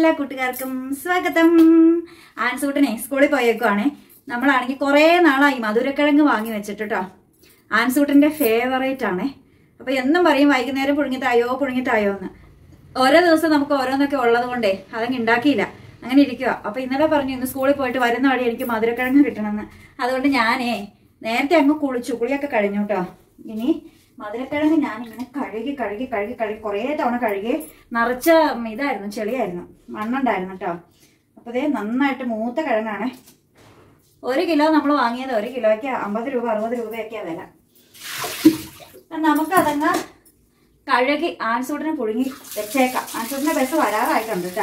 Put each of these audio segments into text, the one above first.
എല്ലാ കൂട്ടുകാർക്കും സ്വാഗതം ആൻസൂട്ടനെ സ്കൂളിൽ പോയേക്കുവാണേ നമ്മളാണെങ്കിൽ കുറേ നാളായി മധുരക്കിഴങ്ങ് വാങ്ങി വെച്ചിട്ട് കേട്ടോ ആൻസൂട്ടന്റെ ഫേവറേറ്റ് ആണേ അപ്പൊ എന്നും പറയും വൈകുന്നേരം പുഴുങ്ങിത്തായോ പുഴുങ്ങിത്തായോ എന്ന് ഓരോ ദിവസം നമുക്ക് ഓരോന്നൊക്കെ ഉള്ളത് കൊണ്ടേ അതങ്ങ് ഉണ്ടാക്കിയില്ല അങ്ങനെ ഇരിക്കുക അപ്പൊ ഇന്നലെ പറഞ്ഞു ഇന്ന് സ്കൂളിൽ പോയിട്ട് വരുന്ന വഴി എനിക്ക് മധുരക്കിഴങ്ങ് കിട്ടണമെന്ന് അതുകൊണ്ട് ഞാനേ നേരത്തെ അങ്ങ് കുളിച്ചു കുളിയൊക്കെ കഴിഞ്ഞു കേട്ടോ ഇനി മധുരക്കിഴങ്ങ് ഞാൻ ഇങ്ങനെ കഴുകി കഴുകി കഴുകി കഴുകി കുറേ തവണ കഴുകി നിറച്ച ഇതായിരുന്നു ചെളിയായിരുന്നു മണ്ണുണ്ടായിരുന്നു കേട്ടോ അപ്പോൾ ഇതേ നന്നായിട്ട് മൂത്ത കിഴങ്ങാണ് ഒരു കിലോ നമ്മൾ വാങ്ങിയത് ഒരു കിലോയ്ക്ക് അമ്പത് രൂപ അറുപത് രൂപയൊക്കെയാണ് വില അപ്പം നമുക്കതങ്ങ് കഴുകി ആൻസൂട്ടിനെ പുഴുങ്ങി വെച്ചേക്കാം ആൻസൂട്ടിന്റെ ബസ് വരാറായിട്ടുണ്ട് കേട്ടോ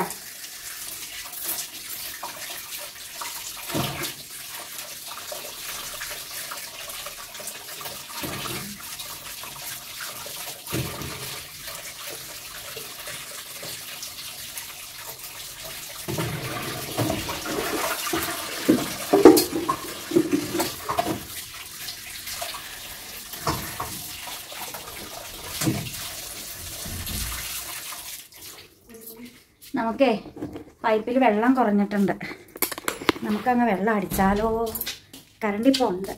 നമുക്കേ പൈപ്പിൽ വെള്ളം കുറഞ്ഞിട്ടുണ്ട് നമുക്കങ്ങ് വെള്ളം അടിച്ചാലോ കറണ്ട് ഇപ്പോൾ ഉണ്ട്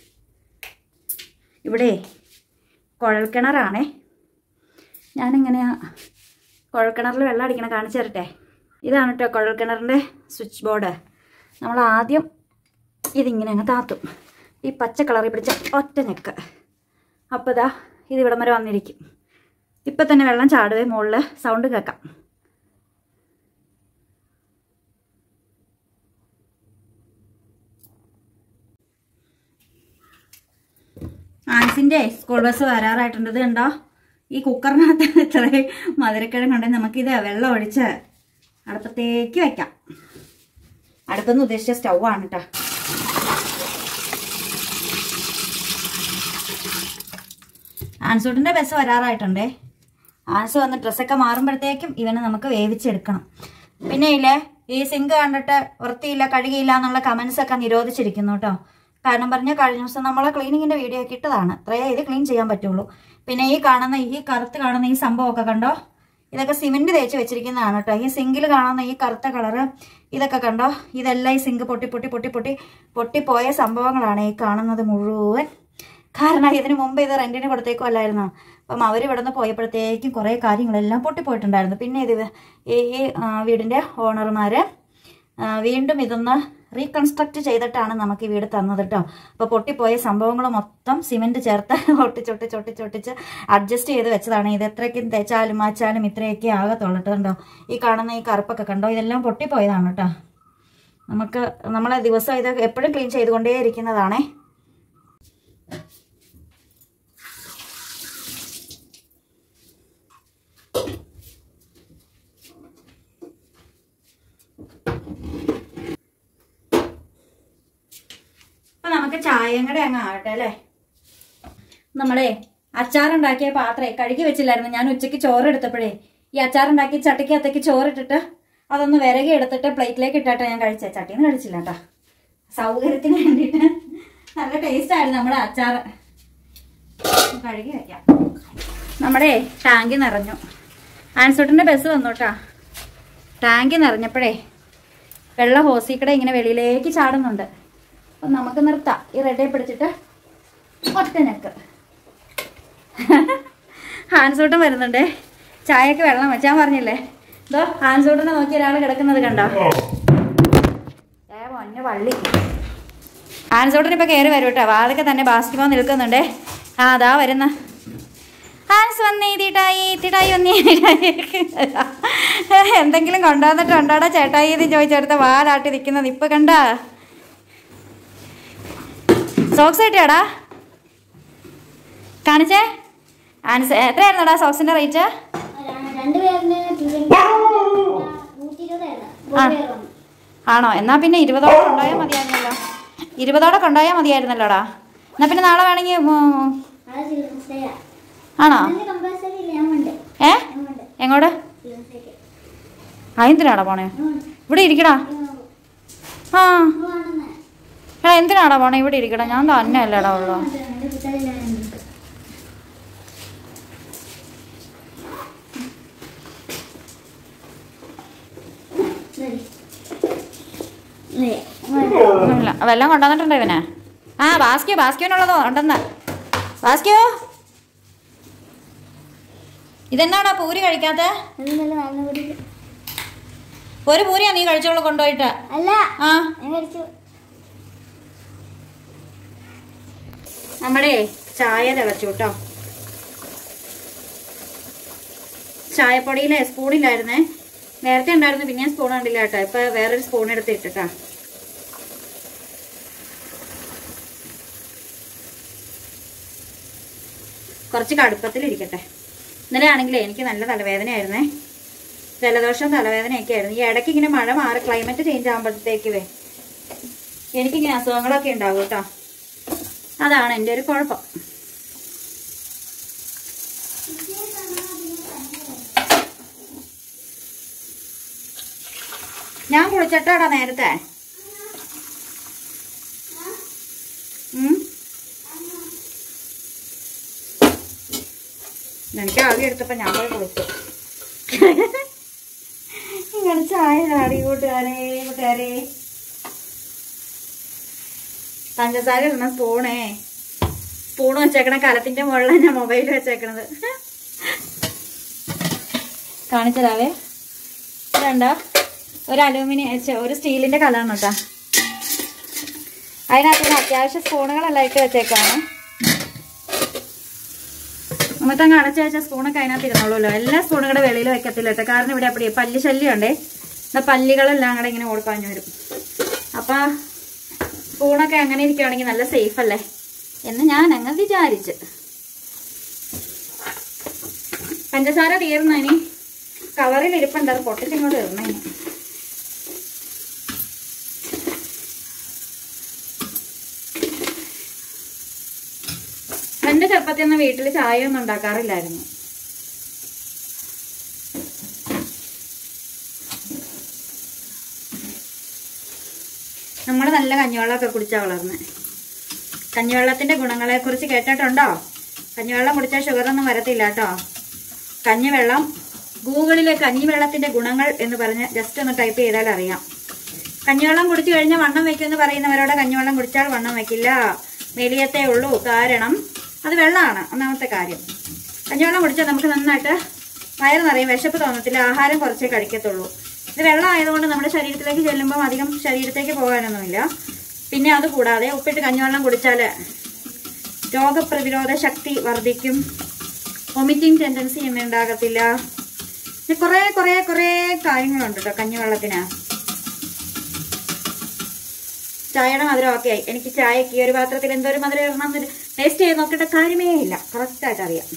ഇവിടെ കുഴൽക്കിണറാണേ ഞാനെങ്ങനെയാ കുഴൽക്കിണറിൽ വെള്ളം അടിക്കണം കാണിച്ചു തരട്ടെ ഇതാണ് കേട്ടോ കുഴൽക്കിണറിൻ്റെ സ്വിച്ച് ബോർഡ് നമ്മൾ ആദ്യം ഇതിങ്ങനെ അങ്ങ് താത്തും ഈ പച്ച കളറിൽ പിടിച്ച ഒറ്റ ഞെക്ക് അപ്പോൾ ഇതാ ഇത് ഇവിടം വരെ വന്നിരിക്കും ഇപ്പം തന്നെ വെള്ളം ചാടുവേ മുകളിൽ സൗണ്ട് കേൾക്കാം ആൻസിന്റെ സ്കൂൾ ബസ് വരാറായിട്ടുണ്ട് ഇത് കണ്ടോ ഈ കുക്കറിനകത്ത് ഇത്രയും മധുരക്കിഴങ്ങുണ്ടെങ്കിൽ നമുക്കിത് വെള്ളം ഒഴിച്ച് അടുപ്പത്തേക്ക് വെക്കാം അടുപ്പെന്ന് ഉദ്ദേശിച്ച സ്റ്റൗ ആണ് കേട്ടോ ആൻസൂട്ടിന്റെ ബസ് വരാറായിട്ടുണ്ടേ ആൻസ് വന്ന് ഡ്രസ്സൊക്കെ മാറുമ്പോഴത്തേക്കും ഇവനെ നമുക്ക് വേവിച്ചെടുക്കണം പിന്നെ ഇല്ലേ ഈ സിങ്ക് കണ്ടിട്ട് വൃത്തിയില്ല കഴുകിയില്ല എന്നുള്ള കമന്റ്സ് ഒക്കെ നിരോധിച്ചിരിക്കുന്നു കേട്ടോ കാരണം പറഞ്ഞ കഴിഞ്ഞ ദിവസം നമ്മളെ ക്ലീനിങ്ങിന്റെ വീഡിയോ ഒക്കെ ഇട്ടതാണ് ഇത്രയേ ഇത് ക്ലീൻ ചെയ്യാൻ പറ്റുള്ളൂ പിന്നെ ഈ കാണുന്ന ഈ കറുത്ത് കാണുന്ന ഈ സംഭവമൊക്കെ കണ്ടോ ഇതൊക്കെ സിമെന്റ് തേച്ച് വെച്ചിരിക്കുന്നതാണ് കേട്ടോ ഈ സിങ്കിൽ കാണുന്ന ഈ കറുത്ത കളറ് ഇതൊക്കെ കണ്ടോ ഇതെല്ലാം ഈ സിങ്ക് പൊട്ടി പൊട്ടി പൊട്ടി പൊട്ടി പൊട്ടിപ്പോയ സംഭവങ്ങളാണ് ഈ കാണുന്നത് മുഴുവൻ കാരണം ഇതിന് മുമ്പ് ഇത് റെന്റിന് കൊടുത്തേക്കും അല്ലായിരുന്നോ അപ്പം അവർ ഇവിടെ നിന്ന് പോയപ്പോഴത്തേക്കും കുറേ കാര്യങ്ങളെല്ലാം പൊട്ടിപ്പോയിട്ടുണ്ടായിരുന്നു പിന്നെ ഇത് ഈ ഈ, ആ, വീടിൻ്റെ ഓണർമാർ വീണ്ടും ഇതൊന്ന് റീകൺസ്ട്രക്ട് ചെയ്തിട്ടാണ് നമുക്ക് ഈ വീട് തന്നത് കേട്ടോ അപ്പോൾ പൊട്ടിപ്പോയ സംഭവങ്ങൾ മൊത്തം സിമെൻറ്റ് ചേർത്ത് ഒട്ടിച്ചൊട്ടിച്ച് ഒട്ടിച്ചൊട്ടിച്ച് അഡ്ജസ്റ്റ് ചെയ്ത് വെച്ചതാണ് ഇത് എത്രയ്ക്കും തേച്ചാലും മാച്ചാലും ഇത്രയൊക്കെ ആകത്തുള്ളൂ കേട്ടോ കണ്ടോ ഈ കാണുന്ന ഈ കറുപ്പൊക്കെ കണ്ടോ ഇതെല്ലാം പൊട്ടിപ്പോയതാണ് കേട്ടോ നമുക്ക് നമ്മളെ ദിവസം ഇത് എപ്പോഴും ക്ലീൻ ചെയ്തുകൊണ്ടേ ഇരിക്കുന്നതാണേ അപ്പൊ നമുക്ക് ചായയും കൂടെ അങ്ങ് ആവട്ടെ അല്ലേ നമ്മളെ അച്ചാറുണ്ടാക്കിയ പാത്രേ കഴുകി വെച്ചില്ലായിരുന്നു ഞാൻ ഉച്ചയ്ക്ക് ചോറ് എടുത്തപ്പോഴേ ഈ അച്ചാറുണ്ടാക്കി ചട്ടിക്കകത്തേക്ക് ചോറിട്ടിട്ട് അതൊന്ന് വിരകി എടുത്തിട്ട് പ്ലേറ്റിലേക്ക് ഇട്ടാട്ടോ ഞാൻ കഴിച്ചേ ചട്ടിന്ന് കഴിച്ചില്ല കേട്ടോ സൗകര്യത്തിന് വേണ്ടിയിട്ട് നല്ല ടേസ്റ്റ് ആയിരുന്നു നമ്മുടെ അച്ചാറ് കഴുകി വെക്കാം നമ്മുടെ ടാങ്കി നിറഞ്ഞു ആൻസൂട്ടിന്റെ ബസ് വന്നു കേട്ടാ ടാങ്കി നിറഞ്ഞപ്പോഴേ വെള്ള ഹോസിക്കടെ ഇങ്ങനെ വെളിയിലേക്ക് ചാടുന്നുണ്ട് അപ്പം നമുക്ക് നിർത്താം ഈ റെഡേ പിടിച്ചിട്ട് ഒറ്റ നെക്ക് ഹാൻസൂട്ടൻ വരുന്നുണ്ടേ ചായക്ക് വെള്ളം വെച്ചാൻ പറഞ്ഞില്ലേ ഇതോ ഹാൻസൂട്ടനെ നോക്കി ഒരാൾ കിടക്കുന്നത് കണ്ടോ ഏ പൊന്നെ വള്ളി ഹാൻസൂട്ടൻ ഇപ്പൊ കയറി വരും കേട്ടോ വാതൊക്കെ തന്നെ ബാസ്കറ്റ്ബോൾ നിൽക്കുന്നുണ്ടേ ആ അതാ വരുന്ന ഹാൻസ് വന്നേ തീട്ടായി തീട്ടായി വന്നേ തീട്ടായി. എന്തെങ്കിലും കൊണ്ടുവന്നിട്ടുണ്ടോടാ ചേട്ടായി എന്ന് ചോദിച്ചെടുത്ത വാലാട്ടി നിൽക്കുന്നത് ഇപ്പൊ കണ്ടാ സോക്സ് കിട്ടിയാടാ കാണിച്ചേ ആൻസ് എത്രയായിരുന്നടാ സോക്സിന്റെ റേറ്റ് രണ്ടുപേരിന് നൂറ്റി ഇരുപതായിരുന്നു ആ. ആണോ എന്നാ പിന്നെ ഇരുപതോടെ കൊണ്ടുപോയാൽ മതിയായിരുന്നല്ലോ ഇരുപതോടെ കൊണ്ടുപോയാൽ മതിയായിരുന്നല്ലോടാ എന്നാ പിന്നെ നാളെ വേണമെങ്കിൽ ഉം, അത് ചിൽഡ്രൻസ് ഡേ ആണോ കമ്പൽസറി ഇല്ല ഞാൻ ഉണ്ട് ഏ ഞാൻ ഉണ്ട് എങ്ങോട്ട് ചിൽഡ്രൻസ് ഡേക്ക് ആ എന്തിനാടാ പോണേ ഇവിടെ ഇരിക്കടാ ആ ആണെന്ന് എടാ എന്തിനാടാ പോണേ ഇവിടെ ഇരിക്കടാ ഞാൻ തന്നെ അല്ലടാ ഉള്ളു എൻ്റെ പുത്തലില്ലായിരുന്നു ഒന്നുമില്ല വെള്ളം കൊണ്ടുവന്നിട്ടുണ്ടോ ഇവന് ആ ബാസ്ക്യോ ബാസ്ക്യോനുള്ളതോ ഉണ്ടെന്ന് ബാസ്ക്യോ ഇതെന്നാടാ പൂരി കഴിക്കാത്ത ഒരു പൂരിയാ നീ കഴിച്ചോളൂ കൊണ്ടുപോയിട്ട് അല്ല ആ ഞാൻ കഴിച്ചു നമ്മുടെ ചായ തിളച്ചു കേട്ടോ ചായപ്പൊടിയിലെ സ്പൂണില്ലായിരുന്നേ നേരത്തെ ഉണ്ടായിരുന്നു പിന്നെ സ്പൂൺ കണ്ടില്ല കേട്ടോ ഇപ്പൊ വേറൊരു സ്പൂൺ എടുത്ത് ഇട്ടിട്ടാ കുറച്ച് കടുപ്പത്തിലിരിക്കട്ടെ ഇന്നലെ ആണെങ്കിലേ എനിക്ക് നല്ല തലവേദനയായിരുന്നേ ജലദോഷം തലവേദനയൊക്കെ ആയിരുന്നു ഈ ഇടയ്ക്ക് ഇങ്ങനെ മഴ മാറി ക്ലൈമറ്റ് ചേഞ്ച് ആകുമ്പോഴത്തേക്കുവേ എനിക്കിങ്ങനെ അസുഖങ്ങളൊക്കെ ഉണ്ടാവും കേട്ടോ അതാണ് എൻ്റെ ഒരു കുഴപ്പം ഞാൻ കുളിച്ചിട്ടാടാ നേരത്തെ ഉം. എനിക്ക് ആദ്യം എടുത്തപ്പോ ഞാൻ പോയി കുളിച്ചു ഇങ്ങനെ ചായ ചാടി കൂട്ടുകാരേ കൂട്ടുകാരേ പഞ്ചസാര ഇടണം സ്പൂണേ സ്പൂൺ വെച്ചേക്കണ കലത്തിന്റെ മുകളിലാണ് ഞാൻ മൊബൈൽ വെച്ചേക്കണത് കാണിച്ചതാവേ ഇതുണ്ടോ ഒരു അലൂമിനിയം ഛെ, ഒരു സ്റ്റീലിന്റെ കലാണ് കേട്ടോ അതിനകത്ത് പിന്നെ അത്യാവശ്യം സ്പൂണുകളെല്ലാം ഇട്ട് വെച്ചേക്കാണ് എന്നിട്ട് അങ്ങ് അടച്ചു വെച്ച സ്പൂണൊക്കെ അതിനകത്ത് ഇരുന്നോളൂല്ലോ എല്ലാ സ്പൂണുകളുടെ വെളിയിൽ വെക്കത്തില്ല കേട്ടോ കാരണം ഇവിടെ അപ്പടി പല്ലി ശല്യം ഉണ്ടേ എന്നാ പല്ലികളെല്ലാം കൂടെ ഇങ്ങനെ ഓടിപ്പാഞ്ഞു വരും അപ്പൊ സ്പൂണൊക്കെ അങ്ങനെ ഇരിക്കുകയാണെങ്കിൽ നല്ല സേഫ് അല്ലേ എന്ന് ഞാൻ അങ്ങ് വിചാരിച്ച് പഞ്ചസാര തീർന്നതിന് കവറിൽ ഇരിപ്പുണ്ട് അത് പൊട്ടിച്ചിങ്ങോട്ട് ഇടണതിന് എന്റെ ചെറുപ്പത്തിൽ ഒന്നും വീട്ടിൽ ചായ ഒന്നും ഉണ്ടാക്കാറില്ലായിരുന്നു നമ്മൾ നല്ല കഞ്ഞിവെള്ളമൊക്കെ കുടിച്ചാ വളർന്നേ കഞ്ഞിവെള്ളത്തിന്റെ ഗുണങ്ങളെ കുറിച്ച് കേട്ടിട്ടുണ്ടോ കഞ്ഞിവെള്ളം കുടിച്ചാൽ ഷുഗർ ഒന്നും വരത്തില്ല കേട്ടോ കഞ്ഞിവെള്ളം ഗൂഗിളിലെ കഞ്ഞിവെള്ളത്തിന്റെ ഗുണങ്ങൾ എന്ന് പറഞ്ഞ് ജസ്റ്റ് ഒന്ന് ടൈപ്പ് ചെയ്താൽ അറിയാം കഞ്ഞിവെള്ളം കുടിച്ചു കഴിഞ്ഞാൽ വണ്ണം വെക്കുമെന്ന് പറയുന്നവരോട് കഞ്ഞിവെള്ളം കുടിച്ചാൽ വണ്ണം വെക്കില്ല മെലിയത്തേ ഉള്ളൂ കാരണം അത് വെള്ളമാണ് ഒന്നാമത്തെ കാര്യം കഞ്ഞിവെള്ളം കുടിച്ചാൽ നമുക്ക് നന്നായിട്ട് വയറ് നിറയും വിശപ്പ് തോന്നത്തില്ല ആഹാരം കുറച്ചേ കഴിക്കത്തുള്ളൂ ഇത് വെള്ളം ആയതുകൊണ്ട് നമ്മുടെ ശരീരത്തിലേക്ക് ചെല്ലുമ്പോൾ അധികം ശരീരത്തേക്ക് പോകാനൊന്നുമില്ല പിന്നെ അത് കൂടാതെ ഉപ്പിട്ട് കഞ്ഞിവെള്ളം കുടിച്ചാൽ രോഗപ്രതിരോധ ശക്തി വർദ്ധിക്കും വൊമിറ്റിംഗ് ടെൻഡൻസി ഒന്നും ഉണ്ടാകത്തില്ല പിന്നെ കുറേ കുറേ കുറേ കാര്യങ്ങളുണ്ട് കേട്ടോ കഞ്ഞിവെള്ളത്തിന് ചായയുടെ മധുരം ഒക്കെ ആയി എനിക്ക് ചായക്ക് ഈ ഒരു പാത്രത്തിൽ എന്തോരം മധുരം ഇടണം എന്നൊരു ടേസ്റ്റ് ചെയ്ത് നോക്കേണ്ട കാര്യമേ ഇല്ല കറക്റ്റായിട്ട് അറിയാം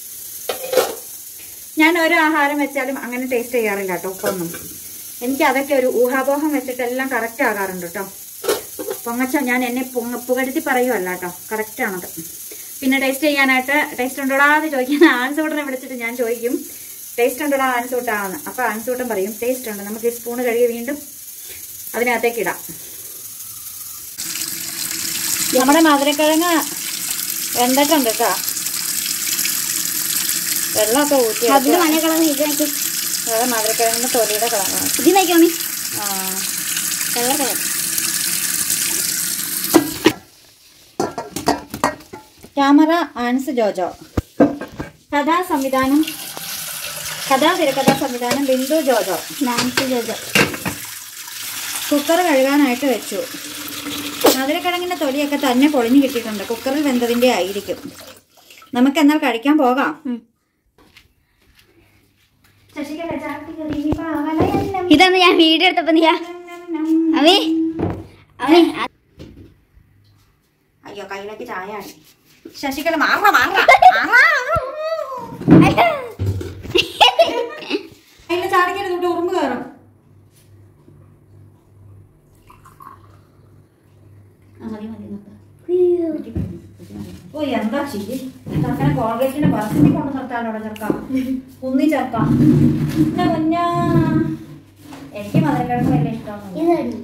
ഞാൻ ഒരു ആഹാരം വെച്ചാലും അങ്ങനെ ടേസ്റ്റ് ചെയ്യാറില്ല കേട്ടോ ഉപ്പൊന്നും എനിക്ക് അതൊക്കെ ഒരു ഊഹാപോഹം വെച്ചിട്ട് എല്ലാം കറക്റ്റ് ആകാറുണ്ട് കേട്ടോ പൊങ്ങച്ച ഞാൻ എന്നെ പൊങ്ങ പുകഴ്ത്തി പറയുമല്ല കേട്ടോ കറക്റ്റാണത് പിന്നെ ടേസ്റ്റ് ചെയ്യാനായിട്ട് ടേസ്റ്റ് ഉണ്ടോടാ എന്ന് ചോദിക്കാൻ ആൻസൂട്ടനെ വിളിച്ചിട്ട് ഞാൻ ചോദിക്കും ടേസ്റ്റ് ഉണ്ടോടാ ആൻസൂട്ടാന്ന് അപ്പൊ ആൻസൂട്ടൻ പറയും ടേസ്റ്റ് ഉണ്ട് നമുക്ക് ഈ സ്പൂണ് കഴുകി വീണ്ടും അതിനകത്തേക്ക് ഇടാം നമ്മുടെ മധുരക്കിഴങ്ങ് വെന്തിട്ടുണ്ട് കേട്ടോ വെള്ളമൊക്കെ ഊറ്റി അതിന് മഞ്ഞ കളർ ഇത് നോക്കി അതായത് മധുരക്കിഴങ്ങിന്റെ തൊലിയുടെ കളറാണ് ഇത് നോക്കിയോണി ആ വെള്ള കളർ ക്യാമറ ആൻസ് ജോജോ കഥാ സംവിധാനം കഥാ തിരക്കഥാ സംവിധാനം ബിന്ദു ജോജോ നാൻസി ജോജോ കുക്കർ കഴുകാനായിട്ട് വെച്ചു മധുരക്കിഴങ്ങിന്റെ തൊലിയൊക്കെ തന്നെ പൊളിഞ്ഞു കിട്ടിയിട്ടുണ്ട് കുക്കറിൽ വെന്തതിന്റെ ആയിരിക്കും നമുക്ക് എന്നാൽ കഴിക്കാൻ പോകാം ഉം. ശശികല ചാർത്തികളി പാവലയെല്ലാം ഇതാണ് ഞാൻ വീഡിയോ എടുത്തപ്പോ നീയാ അവി അവി അയ്യോ കയ്യിലേക്ക് ചായ ആയി. ശശികല മാറ മാറ കയ്യിലെ ചാടിക്കരുത് ഇവിടെ ഉറുമ്പ് കയറും ആ, മതി, മതി, നിർത്ത്. ഓ എന്താ ചെയ്യേ ചെറുക്കനെ കോൺഗ്രസിന്റെ ബസ്സിൽ കൊണ്ട് നിർത്താനോടെ ചെറുക്കാം കുന്നി ചെറുക്കാം എന്നാ കുഞ്ഞാ എനിക്ക് മധുരക്കിഴങ്ങ് വലിയ ഇഷ്ടമൊന്നും ഇതടി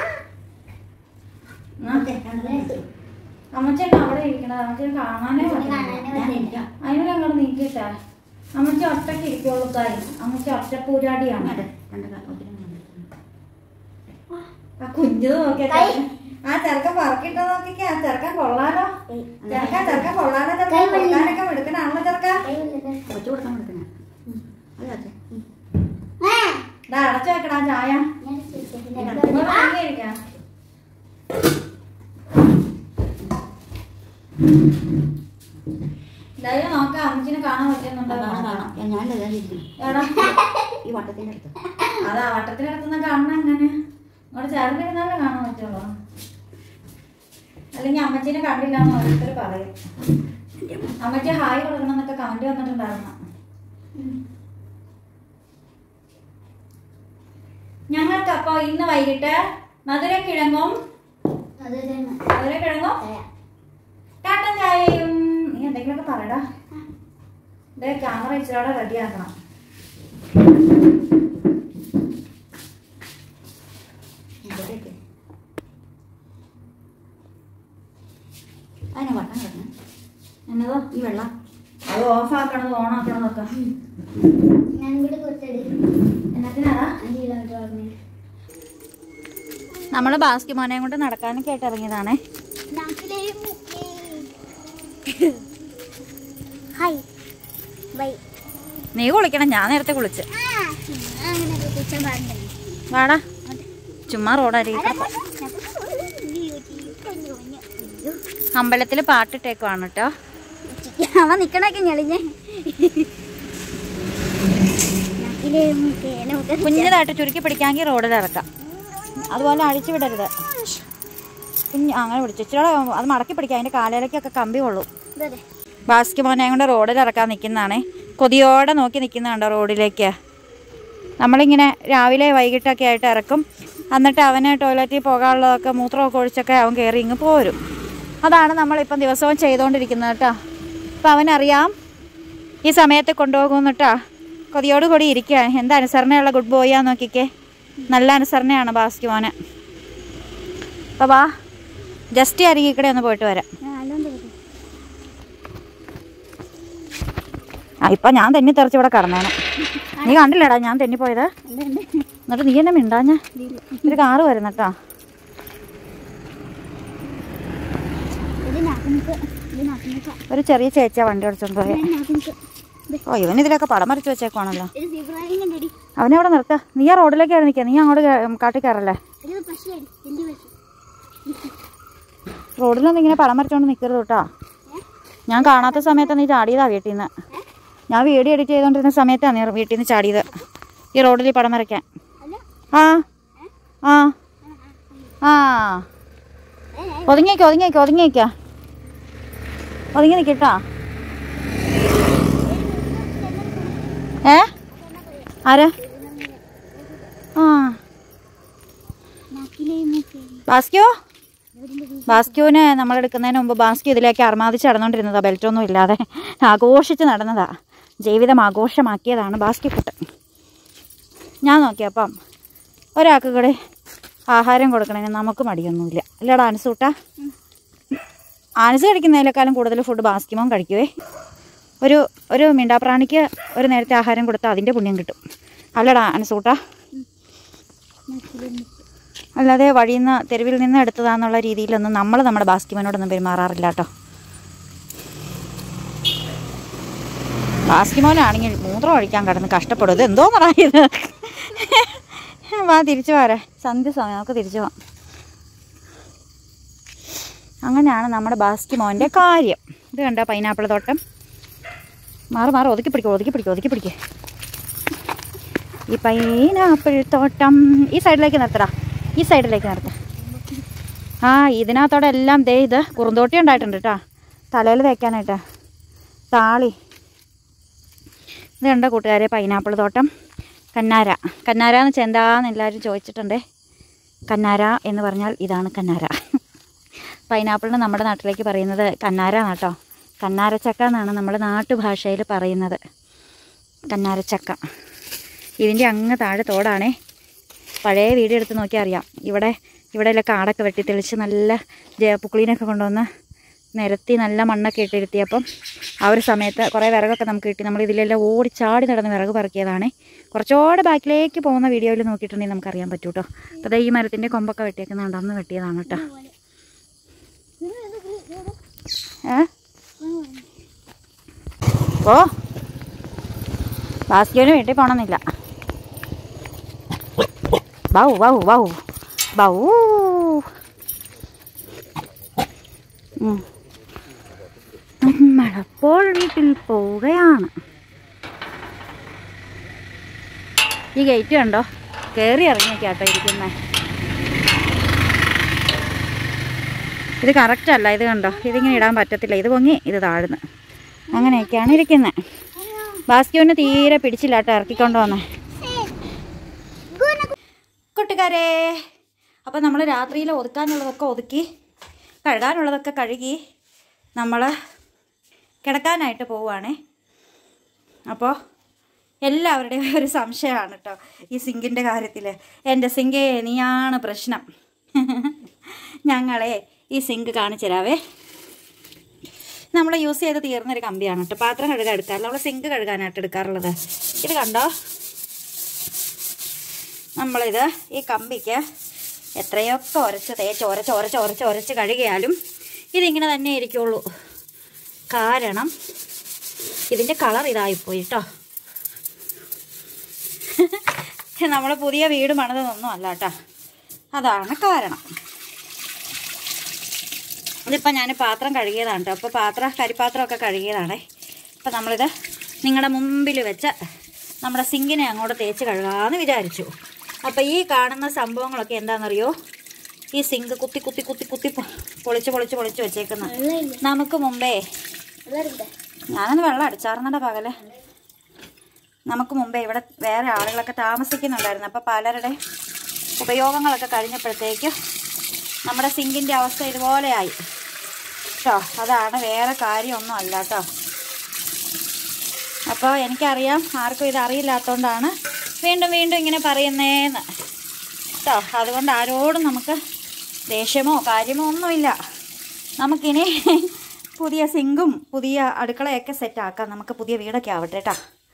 അമ്മച്ചേട്ടൻ അവിടെ ഇരിക്കണത് അമ്മച്ചേട്ടൻ കാണാനേ കാണാനേ പറ്റില്ല. അതിനോട് അങ്ങോട്ട് നീക്കിട്ടാ അമ്മച്ചി ഒറ്റയ്ക്ക് ഇരിക്കുള്ളൂ തായി അമ്മച്ചി ഒറ്റ പൂരാടിയാണ് ആ കുഞ്ഞത് നോക്കിയാ ആ ചെറുക്കൻ പറക്കിട്ടോ നോക്കിക്കേ ആ ചെറുക്കൻ കൊള്ളാലോ ചെറുക്കൻ ചെറുക്കൻ കൊള്ളാലോ ചെറുക്കൻ കൊടുക്കാനൊക്കെ എടുക്കണാണല്ലോ ചെറുക്കൻ കൊച്ചു കൊടുക്കാൻ കൊടുക്കണേ ഇതാ അടച്ചു വെക്കടാ ചായ ഇങ്ങോട്ട് വാങ്ങി കഴിക്കാം. എന്തായാലും നോക്കാം അമ്മച്ചിനെ കാണാൻ പറ്റുന്നുണ്ടോ ഞാനിതാ എടാ ഈ വട്ടത്തിന്റെ അടുത്ത് അതാ വട്ടത്തിനടുത്തുനിന്ന് കാണണം എങ്ങനെ ഇങ്ങോട്ട് ചേർന്നിരുന്നാലേ കാണാൻ പറ്റുള്ളൂ അല്ലെങ്കിൽ അമ്മച്ചീനെ കണ്ടില്ല എന്ന് ഓരോരുത്തർ പറയും അമ്മച്ചി ഹായ് കൊടുക്കണം എന്നൊക്കെ കമന്റ് വന്നിട്ടുണ്ടായിരുന്നു ഞങ്ങൾക്ക് അപ്പൊ ഇന്ന് വൈകിട്ട് മധുരക്കിഴങ്ങും മധുരക്കിഴങ്ങും കാട്ടൻ ചായയും നീ എന്തെങ്കിലുമൊക്കെ പറയടാ ഇതേ ക്യാമറ ഇച്ചിരി റെഡി ആക്കണം എന്തൊക്കെ അതിനെ വട്ടം കിടക്കണം എന്നതോ ഈ വെള്ളം അത് ഓഫ് ആക്കണത് ഓൺ ആക്കണതൊക്കെ ഞാൻ കൂടി കുറച്ചടി എന്നത്തിനാടാ അഞ്ച് കിലോമീറ്റർ ഓർമ്മ നമ്മൾ ബാസ്കി മോനെയും കൊണ്ട് നടക്കാനൊക്കെ ആയിട്ട് ഇറങ്ങിയതാണേ ഹായ് ബൈ നീ കുളിക്കണം ഞാൻ നേരത്തെ കുളിച്ച് അങ്ങനെ പ്രത്യേകിച്ചാൻ പറഞ്ഞില്ല വാടാ ചുമ്മാ റോഡരി അമ്പലത്തിൽ പാട്ടിട്ടേക്കുവാണ് കേട്ടോ അവൻ നിക്കണൊക്കെ ഞെളിഞ്ഞ് കുഞ്ഞതായിട്ട് ചുരുക്കി പിടിക്കാമെങ്കിൽ റോഡിൽ ഇറക്കാം അതുപോലെ അഴിച്ചു വിടരുത് കുഞ്ഞ് അങ്ങനെ പിടിച്ചു ഇച്ചിരി അത് മടക്കി പിടിക്കാം അതിൻ്റെ കാലയിലേക്കൊക്കെ കമ്പി കൊള്ളും ബാസ്കി മോനെ കൊണ്ട് റോഡിൽ ഇറക്കാൻ നിൽക്കുന്നതാണേ കൊതിയോടെ നോക്കി നിൽക്കുന്നുണ്ടോ റോഡിലേക്ക് നമ്മളിങ്ങനെ രാവിലെ വൈകിട്ടൊക്കെ ആയിട്ട് ഇറക്കും എന്നിട്ട് അവന് ടോയ്ലറ്റിൽ പോകാനുള്ളതൊക്കെ മൂത്രമൊക്കെ ഒഴിച്ചൊക്കെ അവൻ കയറി ഇങ്ങ് പോരും അതാണ് നമ്മളിപ്പം ദിവസവും ചെയ്തുകൊണ്ടിരിക്കുന്നത് കേട്ടോ അപ്പം അവനറിയാം ഈ സമയത്ത് കൊണ്ടുപോകുന്നു കേട്ടോ കൊതിയോട് കൂടി ഇരിക്കുക എന്താ അനുസരണയുള്ള ഗുഡ് ബോയാ നോക്കിക്കേ നല്ല അനുസരണയാണ് ബാസ്കി മോന് അപ്പോൾ വാ ജസ്റ്റ് അരികിക്കടെ ഒന്ന് പോയിട്ട് വരാം ആ ഇപ്പം ഞാൻ തെന്നി തെറിച്ച് ഇവിടെ കടന്നേനെ നീ കണ്ടില്ലടാ ഞാൻ തെന്നിപ്പോയത് എന്നിട്ട് നീ എന്നെ മിണ്ടാഞ്ഞ ഒരു കാറ് വരുന്ന കേട്ടോ ഒരു ചെറിയ ചേച്ചിയാ വണ്ടി ഓടിച്ചോണ്ട് പോയെ ഓ ഇവൻ ഇതിലൊക്കെ പടം വരച്ച് വെച്ചേക്കുവാണല്ലോ അവനെ അവിടെ നിർത്ത നീ ആ റോഡിലേക്ക് കയറി നിൽക്കുക നീ അങ്ങോട്ട് കേ- കാട്ടിൽ കയറല്ലേ റോഡിലൊന്നും ഇങ്ങനെ പടം വരച്ചോണ്ട് നിൽക്കരുത് കേട്ടോ ഞാൻ കാണാത്ത സമയത്ത് നീ ചാടിയതാ വീട്ടിൽ നിന്ന് ഞാൻ വീഡിയോ എഡിറ്റ് ചെയ്തുകൊണ്ടിരുന്ന സമയത്താണ് നീ വീട്ടിൽ നിന്ന് ചാടിയത് ഈ റോഡിൽ ഈ പടം വരയ്ക്കാൻ ആ ആ ആ ഒതുങ്ങിയേക്കോ ഒതുങ്ങിയേക്കോ ഒതുങ്ങിയേക്കാ ഒതുങ്ങി നിൽക്കട്ടാ ഏ ആരാ ആ ബാസ്ക്യോ ബാസ്ക്യൂവിനെ നമ്മൾ എടുക്കുന്നതിന് മുമ്പ് ബാസ്ക്യൂ ഇതിലേക്ക് അർമാദിച്ച് നടന്നുകൊണ്ടിരുന്നതാ ബെൽറ്റൊന്നും ഇല്ലാതെ ആഘോഷിച്ച് നടന്നതാ ജീവിതം ആഘോഷമാക്കിയതാണ് ബാസ്ക്യക്കുട്ടൻ ഞാൻ നോക്കിയപ്പം ഒരാൾക്ക് കൂടെ ആഹാരം കൊടുക്കണതിന് നമുക്ക് മടിയൊന്നുമില്ല അല്ലടാ ആനസൂട്ട ആനസ് കഴിക്കുന്നതിനേക്കാളും കൂടുതൽ ഫുഡ് ബാസ്കിമോൻ കഴിക്കുവേ ഒരു ഒരു മിണ്ടാപ്രാണിക്ക് ഒരു നേരത്തെ ആഹാരം കൊടുത്താൽ അതിൻ്റെ പുണ്യം കിട്ടും അല്ലടാ അനസൂട്ട അല്ലാതെ വഴിയിൽ നിന്ന് തെരുവിൽ നിന്ന് എടുത്തതാന്നുള്ള രീതിയിലൊന്നും നമ്മൾ നമ്മുടെ ബാസ്കിമോനോടൊന്നും പെരുമാറാറില്ല കേട്ടോ ബാസ്കിമോനാണെങ്കിൽ മൂത്രം ഒഴിക്കാൻ കിടന്ന് കഷ്ടപ്പെടും ഇത് എന്തോ ഇത് വാ തിരിച്ചു പോരെ സന്ധ്യ സമയം നമുക്ക് തിരിച്ചു പോവാം അങ്ങനെയാണ് നമ്മുടെ ബാസ്കിമോൻ്റെ കാര്യം ഇത് കണ്ടോ പൈനാപ്പിൾ തോട്ടം മാറി മാറി ഒതുക്കി പിടിക്കും ഒതുക്കി പിടിക്കും ഒതുക്കി പിടിക്കുക ഈ പൈനാപ്പിൾ തോട്ടം ഈ സൈഡിലേക്ക് നിർത്തടാ ഈ സൈഡിലേക്ക് നിർത്താം ആ ഇതിനകത്തോടെ എല്ലാം ദേ ഇത് കുറുന്തോട്ടി ഉണ്ടായിട്ടുണ്ട് കേട്ടോ തലയിൽ തേക്കാനായിട്ട് താളി ഇത് കണ്ടോ കൂട്ടുകാരെ പൈനാപ്പിൾ തോട്ടം കന്നാര കന്നാര എന്ന് വെച്ചാൽ എന്താന്ന് എല്ലാവരും ചോദിച്ചിട്ടുണ്ടേ കന്നാര എന്ന് പറഞ്ഞാൽ ഇതാണ് കന്നാര പൈനാപ്പിളിന് നമ്മുടെ നാട്ടിലേക്ക് പറയുന്നത് കന്നാര എന്നാട്ടോ കന്നാരച്ചക്ക എന്നാണ് നമ്മുടെ നാട്ടുഭാഷയിൽ പറയുന്നത് കന്നാരച്ചക്ക ഇതിൻ്റെ അങ്ങ് താഴെ തോടാണേ പഴയ വീഡിയോ എടുത്ത് നോക്കിയാൽ അറിയാം ഇവിടെ ഇവിടെയുള്ള കാടൊക്കെ വെട്ടി തെളിച്ച് നല്ല ജ- പുക്കളീനൊക്കെ കൊണ്ടുവന്ന് നിരത്തി നല്ല മണ്ണൊക്കെ ഇട്ടിരുത്തിയപ്പം ആ ഒരു സമയത്ത് കുറേ വിറകൊക്കെ നമുക്ക് കിട്ടി നമ്മൾ ഇതിലെല്ലാം ഓടി ചാടി നടന്ന് വിറക് പറക്കിയതാണ് കുറച്ചുകൂടെ ബാക്കിലേക്ക് പോകുന്ന വീഡിയോയിൽ നോക്കിയിട്ടുണ്ടെങ്കിൽ നമുക്കറിയാൻ പറ്റൂ കേട്ടോ അപ്പോൾ ഈ മരത്തിൻ്റെ കൊമ്പൊക്കെ വെട്ടിയേക്കുന്നുണ്ട് അന്ന് വെട്ടിയതാണ് കേട്ടോ ഏ ഓ ബാസ്കോന് വീട്ടിൽ പോണമെന്നില്ല ബൗ ബൗ ബൗ ബൗ ഉം. നമ്മളപ്പോൾ വീട്ടിൽ പോവുകയാണ് ഈ ഗേറ്റ് കണ്ടോ കയറി ഇറങ്ങിയൊക്കെയാട്ടോ ഇരിക്കുന്നേ ഇത് കറക്റ്റ് അല്ല ഇത് കണ്ടോ ഇതിങ്ങനെ ഇടാൻ പറ്റത്തില്ല ഇത് പൊങ്ങി ഇത് താഴ്ന്ന് അങ്ങനെയൊക്കെയാണ് ഇരിക്കുന്നത് ബാസ്ക്യൂവിന് തീരെ പിടിച്ചില്ല കേട്ടോ ഇറക്കിക്കൊണ്ട് വന്നേ കൂട്ടുകാരെ അപ്പോൾ നമ്മൾ രാത്രിയിൽ ഒതുക്കാനുള്ളതൊക്കെ ഒതുക്കി കഴുകാനുള്ളതൊക്കെ കഴുകി നമ്മൾ കിടക്കാനായിട്ട് പോവുകയാണേ അപ്പോൾ എല്ലാവരുടെയും ഒരു സംശയമാണ് കേട്ടോ ഈ സിങ്കിൻ്റെ കാര്യത്തിൽ എൻ്റെ സിങ്കേ നീയാണ് പ്രശ്നം ഞങ്ങളെ ഈ സിങ്ക് കാണിച്ചു തരാവേ നമ്മൾ യൂസ് ചെയ്ത് തീർന്നൊരു കമ്പിയാണ് കേട്ടോ പാത്രം കഴുകാൻ എടുക്കാറില്ല നമ്മൾ സിങ്ക് കഴുകാനായിട്ട് എടുക്കാറുള്ളത് ഇത് കണ്ടോ നമ്മളിത് ഈ കമ്പിക്ക് എത്രയൊക്കെ ഉരച്ച് തേച്ച് ഉരച്ച് ഉരച്ച് ഉരച്ച് ഉരച്ച് കഴുകിയാലും ഇതിങ്ങനെ തന്നെ ഇരിക്കുള്ളൂ കാരണം ഇതിൻ്റെ കളർ ഇതായിപ്പോയി കേട്ടോ നമ്മൾ പുതിയ വീട് പണിതൊന്നും അല്ല കേട്ടോ അതാണ് കാരണം ഇതിപ്പോൾ ഞാൻ പാത്രം കഴുകിയതാണ് കേട്ടോ അപ്പോൾ പാത്രം കരിപ്പാത്രമൊക്കെ കഴുകിയതാണേ അപ്പോൾ നമ്മളിത് നിങ്ങളുടെ മുമ്പിൽ വെച്ച് നമ്മുടെ സിങ്കിനെ അങ്ങോട്ട് തേച്ച് കഴുകാമെന്ന് വിചാരിച്ചു അപ്പോൾ ഈ കാണുന്ന സംഭവങ്ങളൊക്കെ എന്താണെന്നറിയോ ഈ സിങ്ക് കുത്തി കുത്തി കുത്തി കുത്തി പൊ- പൊളിച്ച് പൊളിച്ച് പൊളിച്ച് വെച്ചേക്കുന്ന നമുക്ക് മുമ്പേ ഞാനൊന്ന് വെള്ളം അടിച്ചാർന്നട പകല് നമുക്ക് മുമ്പേ ഇവിടെ വേറെ ആളുകളൊക്കെ താമസിക്കുന്നുണ്ടായിരുന്നു അപ്പോൾ പലരുടെ ഉപയോഗങ്ങളൊക്കെ കഴിഞ്ഞപ്പോഴത്തേക്കും നമ്മുടെ സിങ്കിൻ്റെ അവസ്ഥ ഇതുപോലെയായി കേട്ടോ അതാണ് വേറെ കാര്യമൊന്നും അല്ല കേട്ടോ അപ്പോൾ എനിക്കറിയാം ആർക്കും ഇത് അറിയില്ലാത്തതുകൊണ്ടാണ് വീണ്ടും വീണ്ടും ഇങ്ങനെ പറയുന്നേന്ന് കേട്ടോ അതുകൊണ്ട് ആരോടും നമുക്ക് ദേഷ്യമോ കാര്യമോ ഒന്നുമില്ല നമുക്കിനി പുതിയ സിങ്കും പുതിയ അടുക്കളയൊക്കെ സെറ്റാക്കാം നമുക്ക് പുതിയ വീടൊക്കെ ആവട്ടെ കേട്ടോ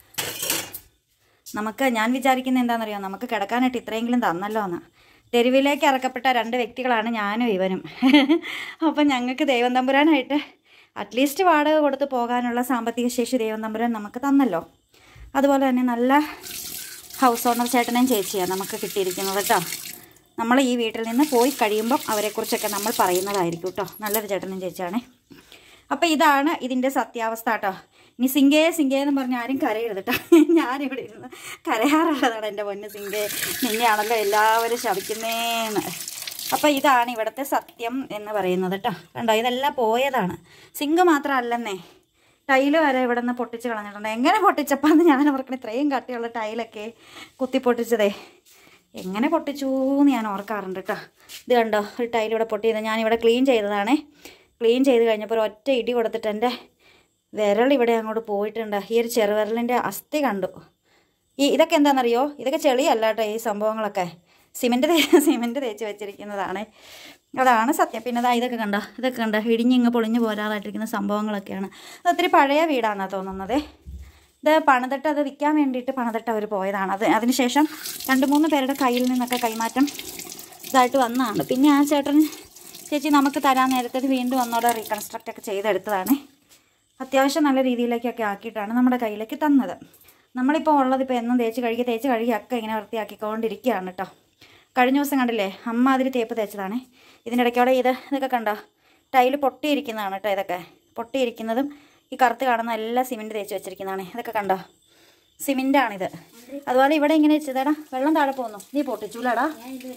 നമുക്ക് ഞാൻ വിചാരിക്കുന്നത് എന്താണെന്നറിയോ നമുക്ക് കിടക്കാനായിട്ട് ഇത്രയെങ്കിലും തന്നല്ലോ എന്ന് തെരുവിലേക്ക് ഇറക്കപ്പെട്ട രണ്ട് വ്യക്തികളാണ് ഞാനും ഇവനും അപ്പം ഞങ്ങൾക്ക് ദൈവം തമ്പുരാനായിട്ട് അറ്റ്ലീസ്റ്റ് വാടക കൊടുത്ത് പോകാനുള്ള സാമ്പത്തിക ശേഷി ദൈവം തമ്പുരാൻ നമുക്ക് തന്നല്ലോ അതുപോലെ തന്നെ നല്ല ഹൗസ് ഓണർ ചേട്ടനും ചേച്ചിയാണ് നമുക്ക് കിട്ടിയിരിക്കുന്നത് കേട്ടോ നമ്മൾ ഈ വീട്ടിൽ നിന്ന് പോയി കഴിയുമ്പം അവരെക്കുറിച്ചൊക്കെ നമ്മൾ പറയുന്നതായിരിക്കും കേട്ടോ നല്ലൊരു ചേട്ടനും ചേച്ചിയാണേ അപ്പോൾ ഇതാണ് ഇതിൻ്റെ സത്യാവസ്ഥ കേട്ടോ ഇനി സിങ്കേ സിങ്കേ എന്ന് പറഞ്ഞ് ആരും കരയരുത് കേട്ടോ ഞാനിവിടെ ഇരുന്ന് കരയാറുള്ളതാണ് എൻ്റെ പൊന്ന് സിങ്കേ നിന്നെയാണല്ലോ എല്ലാവരും ശവിക്കുന്നേന്ന് അപ്പോൾ ഇതാണ് ഇവിടുത്തെ സത്യം എന്ന് പറയുന്നത് കേട്ടോ കണ്ടോ ഇതെല്ലാം പോയതാണ് സിങ്ക് മാത്രമല്ലെന്നേ ടൈല് വരെ ഇവിടെ നിന്ന് പൊട്ടിച്ച് കളഞ്ഞിട്ടുണ്ട് എങ്ങനെ പൊട്ടിച്ചപ്പോൾ എന്ന് ഞാൻ ഓർക്കണം ഇത്രയും കട്ടിയുള്ള ടൈലൊക്കെ കുത്തി പൊട്ടിച്ചതേ എങ്ങനെ പൊട്ടിച്ചു എന്ന് ഞാൻ ഓർക്കാറുണ്ട് കേട്ടോ ഇത് കണ്ടോ ഒരു ടൈൽ ഇവിടെ പൊട്ടിയത് ഞാനിവിടെ ക്ലീൻ ചെയ്തതാണേ ക്ലീൻ ചെയ്ത് കഴിഞ്ഞപ്പോൾ ഒരു ഒറ്റ ഇടി കൊടുത്തിട്ട് എൻ്റെ വിരൽ ഇവിടെ അങ്ങോട്ട് പോയിട്ടുണ്ട് ഈ ഒരു ചെറുവിരലിൻ്റെ അസ്ഥി കണ്ടു ഈ ഇതൊക്കെ എന്താണെന്നറിയോ ഇതൊക്കെ ചെളിയല്ല കേട്ടോ ഈ സംഭവങ്ങളൊക്കെ സിമെൻറ്റ് തേ സിമെൻറ്റ് തേച്ച് വെച്ചിരിക്കുന്നതാണ് അതാണ് സത്യം പിന്നെ അതാ ഇതൊക്കെ കണ്ടോ ഇതൊക്കെ കണ്ടോ ഇടിഞ്ഞിങ്ങ് പൊളിഞ്ഞ് പോരാറായിട്ടിരിക്കുന്ന സംഭവങ്ങളൊക്കെയാണ് അത് ഒത്തിരി പഴയ വീടാണെന്നാണ് തോന്നുന്നത് ഇത് പണിതിട്ട് അത് വിൽക്കാൻ വേണ്ടിയിട്ട് പണിതിട്ട് അവർ പോയതാണ് അത് അതിനുശേഷം രണ്ട് മൂന്ന് പേരുടെ കയ്യിൽ നിന്നൊക്കെ കൈമാറ്റം ഇതായിട്ട് വന്നതാണ് പിന്നെ ആ ചേട്ടൻ ചേച്ചി നമുക്ക് തരാൻ നേരത്തെ ഇത് വീണ്ടും ഒന്നോടെ റീകൺസ്ട്രക്റ്റ് ഒക്കെ ചെയ്തെടുത്തതാണ് അത്യാവശ്യം നല്ല രീതിയിലേക്കൊക്കെ ആക്കിയിട്ടാണ് നമ്മുടെ കയ്യിലേക്ക് തന്നത് നമ്മളിപ്പോൾ ഉള്ളത് ഇപ്പോൾ എന്നും തേച്ച് കഴുകി തേച്ച് കഴുകി ഒക്കെ ഇങ്ങനെ വൃത്തിയാക്കിക്കൊണ്ടിരിക്കുകയാണ് കേട്ടോ കഴിഞ്ഞ ദിവസം കണ്ടില്ലേ അമ്മ അതിൽ തേപ്പ് തേച്ചതാണ് ഇതിൻ്റെ ഇടയ്ക്കോടെ ഇത് ഇതൊക്കെ കണ്ടോ ടൈല് പൊട്ടിയിരിക്കുന്നതാണ് കേട്ടോ ഇതൊക്കെ പൊട്ടിയിരിക്കുന്നതും ഈ കറുത്ത് കാണുന്ന എല്ലാം സിമെൻറ്റ് തേച്ച് വെച്ചിരിക്കുന്നതാണ് ഇതൊക്കെ കണ്ടോ സിമെൻറ്റാണിത് അതുപോലെ ഇവിടെ ഇങ്ങനെ വെച്ചതാടാ വെള്ളം താഴെ പോകുന്നു നീ പൊട്ടിച്ചൂലാടാ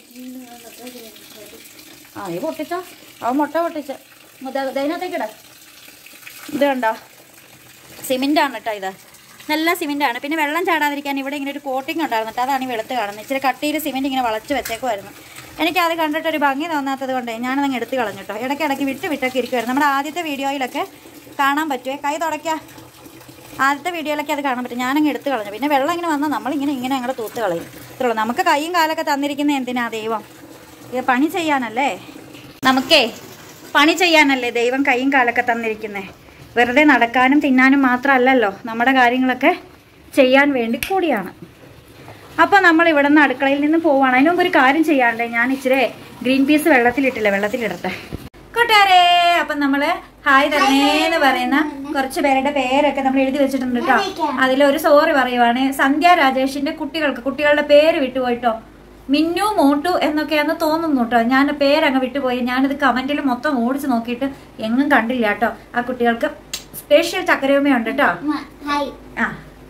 ആ നീ പൊട്ടിച്ചോ അവൻ മുട്ട പൊട്ടിച്ച് ദൈനത്തേക്കിട ഇത് കണ്ടോ സിമെൻ്റാണ് കേട്ടോ ഇത് നല്ല സിമെൻ്റാണ് പിന്നെ വെള്ളം ചാടാതിരിക്കാൻ ഇവിടെ ഇങ്ങനെ ഒരു കോട്ടിങ് ഉണ്ടായിരുന്നു കേട്ടോ അതാണ് ഈ വെളുത്ത് കാണുന്നത് ഇച്ചിരി കട്ടിയിൽ സിമെൻറ്റ് ഇങ്ങനെ വളച്ച് വെച്ചേക്കുമായിരുന്നു എനിക്ക് അത് കണ്ടിട്ട് ഒരു ഭംഗി തോന്നാത്തത് കൊണ്ട് ഞാനതങ്ങ് എടുത്ത് കളഞ്ഞു കേട്ടോ ഇടയ്ക്ക് ഇടയ്ക്ക് വിട്ട് വിട്ടൊക്കെ ഇരിക്കുമായിരുന്നു നമ്മുടെ ആദ്യത്തെ വീഡിയോയിലൊക്കെ കാണാൻ പറ്റുമേ കൈ തുടയ്ക്കാം ആദ്യത്തെ വീഡിയോയിലൊക്കെ അത് കാണാൻ പറ്റും ഞാനങ്ങ് എടുത്ത് കളഞ്ഞു പിന്നെ വെള്ളം ഇങ്ങനെ വന്നാൽ നമ്മളിങ്ങനെ ഇങ്ങനെ അങ്ങോട്ട് തൂത്ത് കളയും ഇത്രേ ഉള്ളൂ നമുക്ക് കൈയും കാലൊക്കെ തന്നിരിക്കുന്നത് എന്തിനാ ദൈവം ഇത് പണി ചെയ്യാനല്ലേ നമുക്കേ പണി ചെയ്യാനല്ലേ ദൈവം കൈയും കാലൊക്കെ തന്നിരിക്കുന്നേ വെറുതെ നടക്കാനും തിന്നാനും മാത്രമല്ലല്ലോ നമ്മുടെ കാര്യങ്ങളൊക്കെ ചെയ്യാൻ വേണ്ടി കൂടിയാണ് അപ്പോൾ നമ്മൾ ഇവിടെ നിന്ന് അടുക്കളയിൽ നിന്ന് പോവാണ് അതിന് മുമ്പ് ഒരു കാര്യം ചെയ്യാണ്ടേ ഞാൻ ഇച്ചിരി ഗ്രീൻ പീസ് വെള്ളത്തിലിട്ടില്ല വെള്ളത്തിലിടട്ടെ കൂട്ടുകാരെ അപ്പം നമ്മൾ ഹായ് തരണേന്ന് പറയുന്ന കുറച്ച് പേരുടെ പേരൊക്കെ നമ്മൾ എഴുതി വെച്ചിട്ടുണ്ട് കേട്ടോ അതിലൊരു സോറി പറയുവാണ് സന്ധ്യ രാജേഷിന്റെ കുട്ടികൾക്ക് കുട്ടികളുടെ പേര് വിട്ടുപോയിട്ടോ മിന്നു മോട്ടു എന്നൊക്കെയാന്ന് തോന്നുന്നു കേട്ടോ ഞാൻ പേരങ്ങ് വിട്ടുപോയി ഞാനിത് കമന്റിൽ മൊത്തം ഓടിച്ച് നോക്കിയിട്ട് എങ്ങും കണ്ടില്ല കേട്ടോ ആ കുട്ടികൾക്ക് സ്പെഷ്യൽ ചക്കരയുമയുണ്ട് കേട്ടോ ഹായ് ആ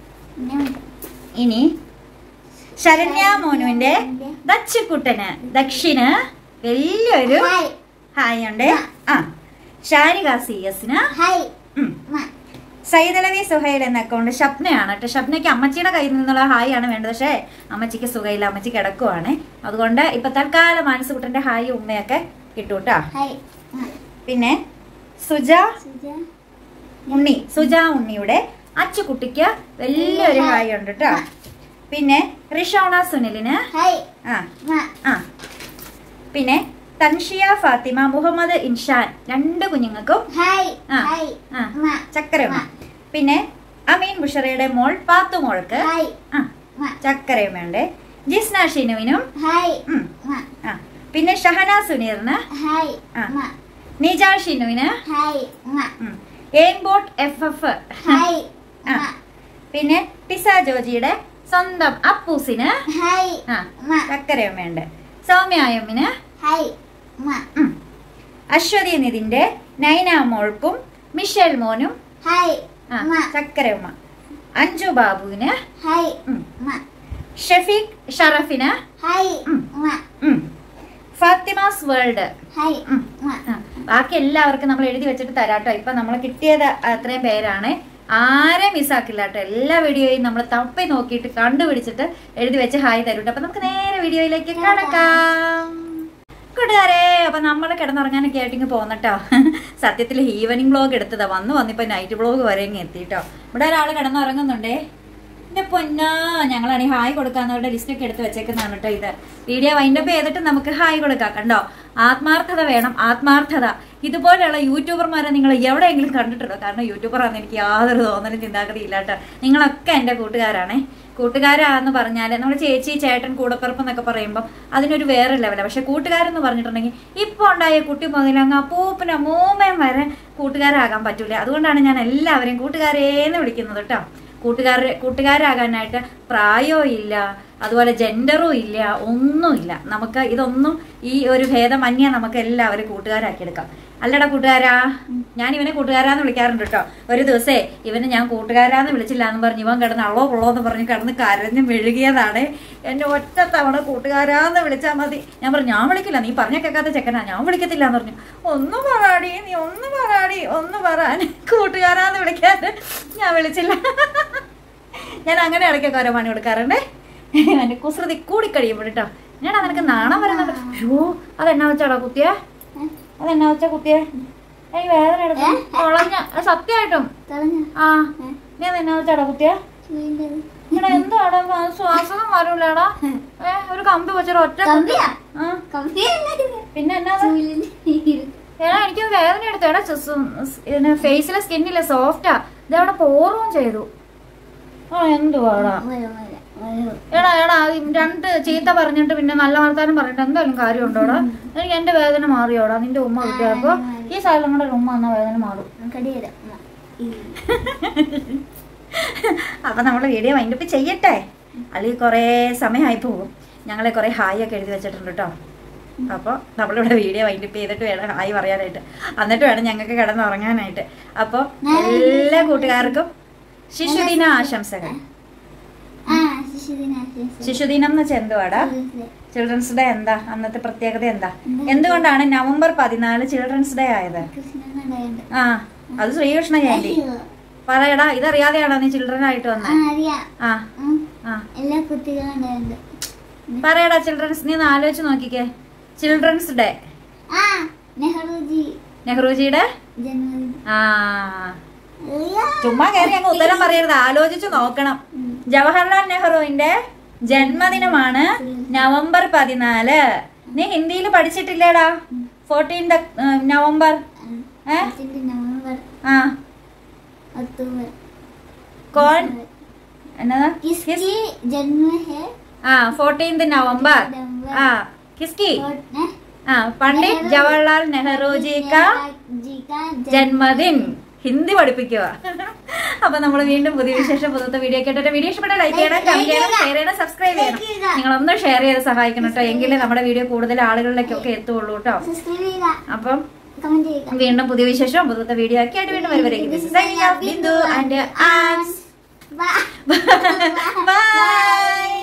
ഇനി ശരണ്യ മോനുവിന്റെ ദച്ചുക്കുട്ടന് ദക്ഷിന് വലിയൊരു ഹായ് ഹായ് ഉണ്ട് ആ ഷാരിക സി എസിന് ഹായ് ഉം. സൈതലവി സുഹൈൽ എന്ന അക്കൗണ്ട് ഷപ്നയാണ് കേട്ടോ ഷപ്നയ്ക്ക് അമ്മച്ചിയുടെ കയ്യിൽ നിന്നുള്ള ഹായ് ആണ് വേണ്ടത് പക്ഷേ അമ്മച്ചിക്ക് സുഖയില്ല അമ്മച്ചി കിടക്കുവാണ് അതുകൊണ്ട് ഇപ്പൊ തൽക്കാലം മാനസുകുട്ടന്റെ ഹായ് ഉമ്മയൊക്കെ കിട്ടൂ കേട്ടോ ഹായ് പിന്നെ സുജ സുജ ഉണ്ണി സുജ ഉണ്ണിയുടെ അച്ചുകുട്ടിക്ക് വലിയൊരു ഹായ് ഉണ്ട് കേട്ടോ പിന്നെ റിഷോണ സുനിലിന് ഹായ് ആ ആ പിന്നെ തൻഷിയ ഫാത്തിമ മുഹമ്മദ് ഇൻഷാൻ രണ്ട് കുഞ്ഞുങ്ങൾക്കും ഹായ് ആ, ഹായ് ആ ചക്കരയുമ പിന്നെ അമീൻ ബുഷറയുടെ മോൾ പാത്തുമോൾക്ക് ഹായ് ആ ചക്കരയുമയുണ്ട് ജിസ്ന ഷിനുവിനും ഹായ് ഉം, ആ പിന്നെ ഷഹന സുനീറിന് ഹായ് ആ. നിജ ഷിനുവിന് ഹായ് ഉം, എയിംബോട്ട് എഫ് എഫ് ഹായ് ആ പിന്നെ ടിസ ജോജിയുടെ സ്വന്തം അപ്പൂസിന് ഹായ് ആ ചക്കരയമ്മയുണ്ട് സൗമ്യായമ്മിന് ഹായ് ഉം. അശ്വതി നിതിന്റെ നൈന മോൾക്കും മിഷേൽ മോനും ഹായ് ആ ചക്കരയമ്മ അഞ്ജു ബാബുവിന് ഹായ് ഉം. ഷഫീഖ് ഷറഫിന് ഹായ് ഉം. ഉം. ഫാത്തിമാസ് വേൾഡ് ഹായ് ഉം. ആ, ബാക്കി എല്ലാവർക്കും നമ്മൾ എഴുതി വെച്ചിട്ട് തരാട്ടോ ഇപ്പൊ നമ്മൾ കിട്ടിയത് അത്രയും പേരാണ് ആരെ മിസ്സാക്കില്ല കേട്ടോ എല്ലാ വീഡിയോയും നമ്മൾ തപ്പി നോക്കിയിട്ട് കണ്ടുപിടിച്ചിട്ട് എഴുതി വെച്ച് ഹായ് തരൂട്ടോ അപ്പൊ നമുക്ക് നേരെ വീഡിയോയിലേക്ക് കടക്കാം കൂട്ടുകാരെ അപ്പൊ നമ്മൾ കിടന്നുറങ്ങാനൊക്കെ ആയിട്ട് ഇങ്ങ് പോന്നട്ടോ സത്യത്തിൽ ഈവനിങ് ബ്ലോഗ് എടുത്തതാ വന്ന് വന്നിപ്പോ നൈറ്റ് ബ്ലോഗ് വരെ ഇങ്ങ് എത്തിട്ടോ ഇവിടെ ഒരാൾ കിടന്നുറങ്ങുന്നുണ്ടേ എന്റെ പൊന്നാ ഞങ്ങളാണെങ്കിൽ ഹായ് കൊടുക്കാന്നവരുടെ ലിസ്റ്റ് ഒക്കെ എടുത്ത് വെച്ചേക്കുന്നതാണ് കേട്ടോ ഇത് വീഡിയോ വൈൻഡപ്പ് ചെയ്തിട്ട് നമുക്ക് ഹായ് കൊടുക്കാം കണ്ടോ ആത്മാർത്ഥത വേണം ആത്മാർത്ഥത ഇതുപോലെയുള്ള യൂട്യൂബർമാരെ നിങ്ങൾ എവിടെയെങ്കിലും കണ്ടിട്ടുണ്ടോ കാരണം യൂട്യൂബറാന്ന് എനിക്ക് യാതൊരു തോന്നലും ചിന്താഗതി ഇല്ല കേട്ടോ നിങ്ങളൊക്കെ എൻ്റെ കൂട്ടുകാരാണേ കൂട്ടുകാരാന്ന് പറഞ്ഞാൽ നമ്മൾ ചേച്ചി ചേട്ടൻ കൂടപ്പിറപ്പ് എന്നൊക്കെ പറയുമ്പോൾ അതിനൊരു വേറെ ലെവലാണ് പക്ഷെ കൂട്ടുകാരെന്ന് പറഞ്ഞിട്ടുണ്ടെങ്കിൽ ഇപ്പോൾ ഉണ്ടായ കുട്ടി മുതൽ അങ്ങ് അപ്പൂപ്പനും അമ്മൂമ്മയും വരെ കൂട്ടുകാരാകാൻ പറ്റൂല അതുകൊണ്ടാണ് ഞാൻ എല്ലാവരെയും കൂട്ടുകാരേന്ന് വിളിക്കുന്നത് കേട്ടോ കൂട്ടുകാർ കൂട്ടുകാരാകാനായിട്ട് പ്രായവും ഇല്ല അതുപോലെ ജെൻഡറും ഇല്ല ഒന്നുമില്ല നമുക്ക് ഇതൊന്നും ഈ ഒരു ഭേദമന്യ നമുക്ക് എല്ലാവരും കൂട്ടുകാരാക്കി എടുക്കാം അല്ലടാ കൂട്ടുകാരാ ഞാൻ ഇവനെ കൂട്ടുകാരാന്ന് വിളിക്കാറുണ്ട് കേട്ടോ ഒരു ദിവസേ ഇവനെ ഞാൻ കൂട്ടുകാരാന്ന് വിളിച്ചില്ല എന്ന് പറഞ്ഞ് ഇവൻ കിടന്ന് അളോ കൊള്ളോ എന്ന് പറഞ്ഞ് കിടന്ന് കരഞ്ഞ് മെഴുകിയതാണ് എന്നെ ഒറ്റ തവണ കൂട്ടുകാരാന്ന് വിളിച്ചാൽ മതി ഞാൻ പറഞ്ഞു ഞാൻ വിളിക്കില്ല നീ പറഞ്ഞ കേൾക്കാത്ത ചെക്കനാ ഞാൻ വിളിക്കത്തില്ല എന്ന് പറഞ്ഞു ഒന്ന് പറയാടി നീ ഒന്ന് പറയാടി ഒന്ന് പറയാൻ കൂട്ടുകാരാന്ന് വിളിക്കാൻ ഞാൻ വിളിച്ചില്ല ഞാൻ അങ്ങനെ ഇടയ്ക്കൊക്കെ ഓരോ പണി കൊടുക്കാറുണ്ട് എൻ്റെ കുസൃതി കൂടിക്കഴിയുമ്പോൾ കേട്ടോ ഞാനാ നിനക്ക് നാണം വരുന്നുണ്ട് അയ്യോ അതെന്നാ വെച്ചാടാ കുത്തിയെ അതെന്നാ വെച്ചാ കുത്തിയെ എനിക്ക് വേദന എടുക്കും കൊളഞ്ഞ സത്യമായിട്ടും കളഞ്ഞ ആ നീ അതെന്നാ വെച്ചാടാ കുത്തിയെ ഇവിടെ എന്താടാ ശ്വാസം വരൂലടാ ഏ ഒരു കമ്പി വെച്ചൊരു ഒറ്റ കുത്തി. കമ്പിയാ? ആ കമ്പിയല്ലേ പിന്നെ എന്നാ ഏടാ എനിക്ക് വേദന എടുത്തു എടാ ഫേസിലെ സ്കിന്നിലെ സോഫ്റ്റാ ഇതവിടെ പോറും ചെയ്തു ആ എന്തുവാടാ എടാ എടാ അത് രണ്ട് ചീത്ത പറഞ്ഞിട്ട് പിന്നെ നല്ല വർത്താനം പറഞ്ഞിട്ട് എന്തായാലും കാര്യമുണ്ടോടാ എനിക്ക് എന്റെ വേദന മാറിയോടാ നിന്റെ ഉമ്മ കിട്ടിയപ്പോ ഈ സ്ഥലം കൂടെ ഉമ്മ വന്ന വേദന മാറും കടിയരാ അപ്പൊ നമ്മൾ വീഡിയോ വൈൻഡപ്പ് ചെയ്യട്ടെ അല്ലെങ്കിൽ കുറേ സമയമായി പോകും ഞങ്ങളെ കുറേ ഹായ് ഒക്കെ എഴുതി വെച്ചിട്ടുണ്ട് കേട്ടോ അപ്പോൾ നമ്മളിവിടെ വീഡിയോ വൈൻഡപ്പ് ചെയ്തിട്ട് വേണം ഹായ് പറയാനായിട്ട് എന്നിട്ട് വേണം ഞങ്ങൾക്ക് കിടന്നുറങ്ങാനായിട്ട് അപ്പോൾ എല്ലാ കൂട്ടുകാർക്കും ശിശുദിന ആശംസകൾ ആ ശിശുദിനാശംസ ശിശുദിനം എന്ന് വെച്ചാൽ എന്തുവാടാ ചിൽഡ്രൻസ് ഡേ എന്താ അന്നത്തെ പ്രത്യേകത എന്താ എന്തുകൊണ്ടാണ് നവംബർ പതിനാല് ചിൽഡ്രൻസ് ഡേ ആയത് കൃഷ്ണനുണ്ടായുണ്ട് ആ അത് ശ്രീകൃഷ്ണ ജയന്തി പറയടാ ഇതറിയാതെയാണോ നീ ചിൽഡ്രൻ ആയിട്ട് ആ വന്നേ അറിയാം ആ ഉം. ആ എല്ലാ കുട്ടികളും ഉണ്ടായുണ്ട് പറയടാ ചിൽഡ്രൻസ് നീ ഒന്ന് ആലോചിച്ച് നോക്കിക്കേ ചിൽഡ്രൻസ് ഡേ ആ നെഹ്റുജി നെഹ്റുജിയുടെ ജന്മദിനം ആ അറിയാം. ചുമ്മാ കയറി അങ്ങ് ഉത്തരം പറയരുത് ആലോചിച്ച് നോക്കണം ജവഹർലാൽ നെഹ്റുവിന്റെ ജന്മദിനമാണ് നവംബർ പതിനാല് നീ ഹിന്ദിയിൽ പഠിച്ചിട്ടില്ലേടാ ഫോർട്ടീൻത് നവംബർ ഏ नवंबर ആ अक्टूबर കോൺ എന്നതാ किसकी जन्म है ആ ഫോർട്ടീൻത് നവംബർ नवंबर ആ കിസ്കി और ने ആ പണ്ഡിറ്റ് ജവഹർലാൽ നെഹ്റു ജി കാ जी का ജന്മദിൻ ഹിന്ദി പഠിപ്പിക്കുക അപ്പൊ നമ്മൾ വീണ്ടും പുതിയ വിശേഷം പുതുത്ത വീഡിയോ കേട്ടിട്ട് വീഡിയോ ഇഷ്ടപ്പെട്ട ലൈക്ക് ചെയ്യണം കമന്റ് ചെയ്യണം ഷെയർ ചെയ്യണം സബ്സ്ക്രൈബ് ചെയ്യണം നിങ്ങളൊന്ന് ഷെയർ ചെയ്ത് സഹായിക്കണം കേട്ടോ എങ്കിലേ നമ്മുടെ വീഡിയോ കൂടുതൽ ആളുകളിലേക്കൊക്കെ എത്തുള്ളൂ കേട്ടോ सब्सक्राइब അപ്പം कमेंट करिएगा വീണ്ടും പുതിയ വിശേഷം പുതുത്ത വീഡിയോ ഒക്കെ ആയിട്ട് വീണ്ടും വരുവരേക്കും ബിന്ദു ആൻഡ് ആൻസ് बाय ബൈ